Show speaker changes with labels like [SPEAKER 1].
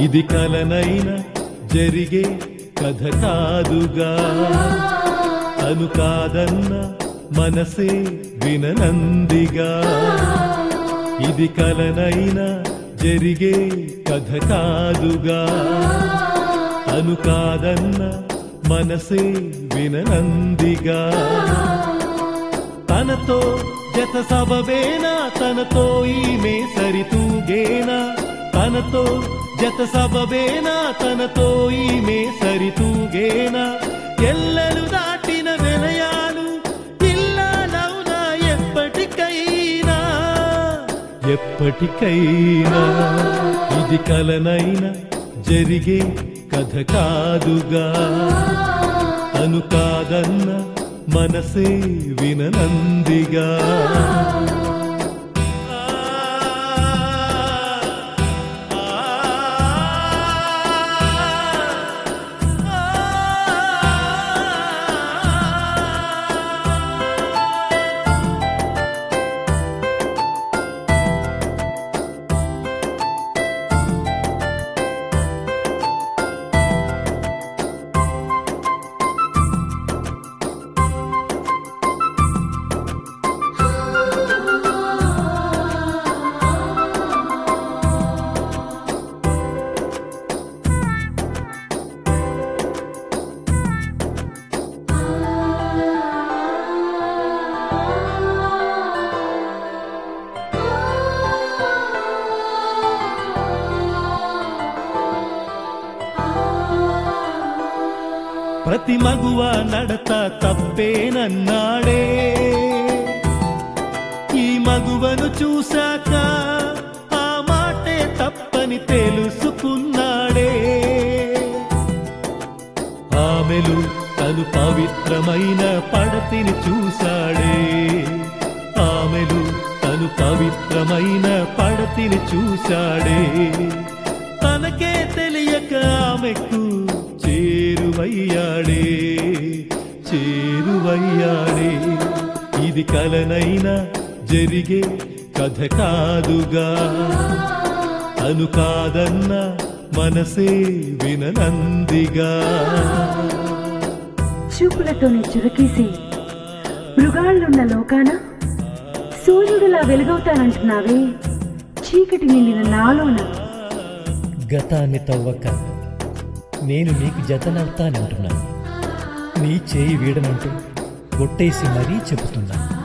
[SPEAKER 1] ఇది కలనైనా జరిగే కథ కాదుగా అను కాదన్న మనసే విననందిగా ఇది కలనైనా జరిగే కథ కాదుగా అను కాదన్న మనసే విననందిగా తనతో జత సబవేనా తనతో ఈమె సరితూగేనా తనతో జత సబవేనా తనతో ఈమె సరితూగేనా ఎల్లలు దాటిన వినయాలు ఇల్లాలవునా ఎప్పటికైనా ఎప్పటికైనా ఇది కలనైనా జరిగే కథ కాదుగా అను కాదన్న మనసే విననందిగా ప్రతి మగువ నడత తప్పేనన్నాడే ఈ మగువను చూశాక ఆ మాటే తప్పని తెలుసుకున్నాడే ఆమెలు తను పవిత్రమైన పడతిని చూశాడే ఆమెలు తను పవిత్రమైన పడతిని చూశాడే తనకే తెలియక ఆమెకు చేరువయ్యాడే చేరువయ్యాడే ఇది కలనైనా జరిగే కథ కాదుగా అను కాదన్న మనసే విననందిగా
[SPEAKER 2] చూపులతోనే చురకేసి మృగాళ్ళున్న లోకాన సూర్యుడిలా వెలుగవుతానంటున్నావే చీకటి నిండిన నాలోన
[SPEAKER 3] గతాన్ని తవ్వక నేను నీకు జతనవుతానంటున్నాను నీ చేయి వీడనంటూ కొట్టేసి మరీ చెబుతున్నా